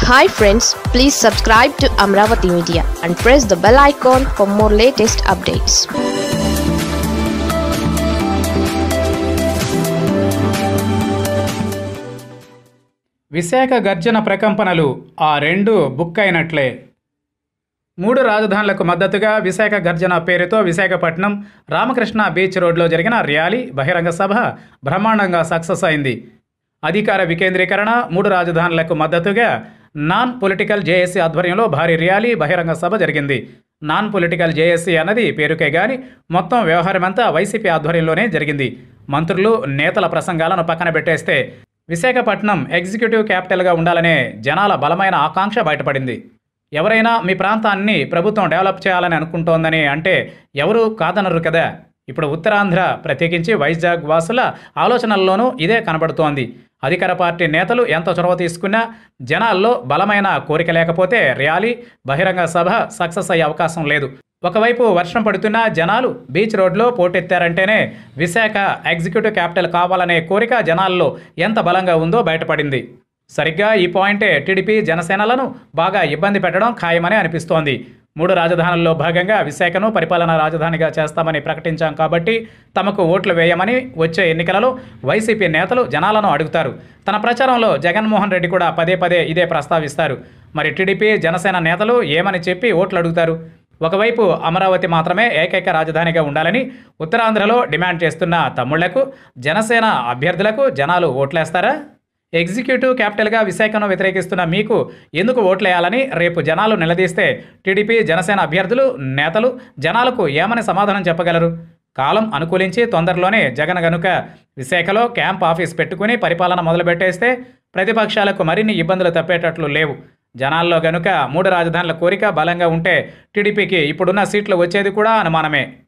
hi friends please subscribe to Amaravati media and press the bell icon for more latest updates Visakha Garjana ప్రకంపనలు ఆ రెండు book అయినట్లే మూడు రాజధానులకు మద్దతుగా విశాఖ గర్జన పేరుతో విశాఖపట్నం రామకృష్ణ బీచ్ రోడ్లో జరిగిన ర్యాలీ బహిరంగ సభ బ్రహ్మాండంగా సక్సెస్ అయింది అధికార వికేంద్రీకరణ మూడు రాజధానులకు మద్దతుగా నాన్ పొలిటికల్ జేఏసీ ఆధ్వర్యంలో భారీ ర్యాలీ బహిరంగ సభ జరిగింది నాన్ పొలిటికల్ జేఏసీ అన్నది పేరుకే గాని మొత్తం వ్యవహారమంతా వైసీపీ ఆధ్వర్యంలోనే జరిగింది మంత్రులు నేతల ప్రసంగాలను పక్కన పెట్టేస్తే విశాఖపట్నం ఎగ్జిక్యూటివ్ క్యాపిటల్గా ఉండాలనే జనాల బలమైన ఆకాంక్ష బయటపడింది ఎవరైనా మీ ప్రాంతాన్ని ప్రభుత్వం డెవలప్ చేయాలని అనుకుంటోందని అంటే ఎవరు కాదనరు కదా ఇప్పుడు ఉత్తరాంధ్ర ప్రత్యేకించి వైజాగ్ వాసుల ఆలోచనల్లోనూ ఇదే కనబడుతోంది అధికార పార్టీ నేతలు ఎంత చొరవ తీసుకున్నా జనాల్లో బలమైన కోరిక లేకపోతే ర్యాలీ బహిరంగ సభ సక్సెస్ అయ్యే అవకాశం లేదు ఒకవైపు వర్షం పడుతున్నా జనాలు బీచ్ రోడ్లో పోటెత్తారంటేనే విశాఖ ఎగ్జిక్యూటివ్ క్యాపిటల్ కావాలనే కోరిక జనాల్లో ఎంత బలంగా ఉందో బయటపడింది సరిగ్గా ఈ పాయింటే టీడీపీ జనసేనలను బాగా ఇబ్బంది పెట్టడం ఖాయమని అనిపిస్తోంది మూడు రాజధానుల్లో భాగంగా విశాఖను పరిపాలనా రాజధానిగా చేస్తామని ప్రకటించాం కాబట్టి తమకు ఓట్లు వేయమని వచ్చే ఎన్నికలలో వైసీపీ నేతలు జనాలను అడుగుతారు తన ప్రచారంలో జగన్మోహన్ రెడ్డి కూడా పదే పదే ఇదే ప్రస్తావిస్తారు మరి టీడీపీ జనసేన నేతలు ఏమని చెప్పి ఓట్లు అడుగుతారు ఒకవైపు అమరావతి మాత్రమే ఏకైక రాజధానిగా ఉండాలని ఉత్తరాంధ్రలో డిమాండ్ చేస్తున్న తమ్ముళ్లకు జనసేన అభ్యర్థులకు జనాలు ఓట్లేస్తారా ఎగ్జిక్యూటివ్ క్యాపిటల్గా విశాఖను వ్యతిరేకిస్తున్న మీకు ఎందుకు ఓట్లేయాలని రేపు జనాలు నిలదీస్తే టీడీపీ జనసేన అభ్యర్థులు నేతలు జనాలకు ఏమని సమాధానం చెప్పగలరు కాలం అనుకూలించి తొందరలోనే జగన్ గనుక విశాఖలో క్యాంప్ ఆఫీస్ పెట్టుకుని పరిపాలన మొదలుపెట్టేస్తే ప్రతిపక్షాలకు మరిన్ని ఇబ్బందులు తప్పేటట్లు లేవు జనాల్లో గనుక మూడు రాజధానుల కోరిక బలంగా ఉంటే టీడీపీకి ఇప్పుడున్న సీట్లు వచ్చేది కూడా అనుమానమే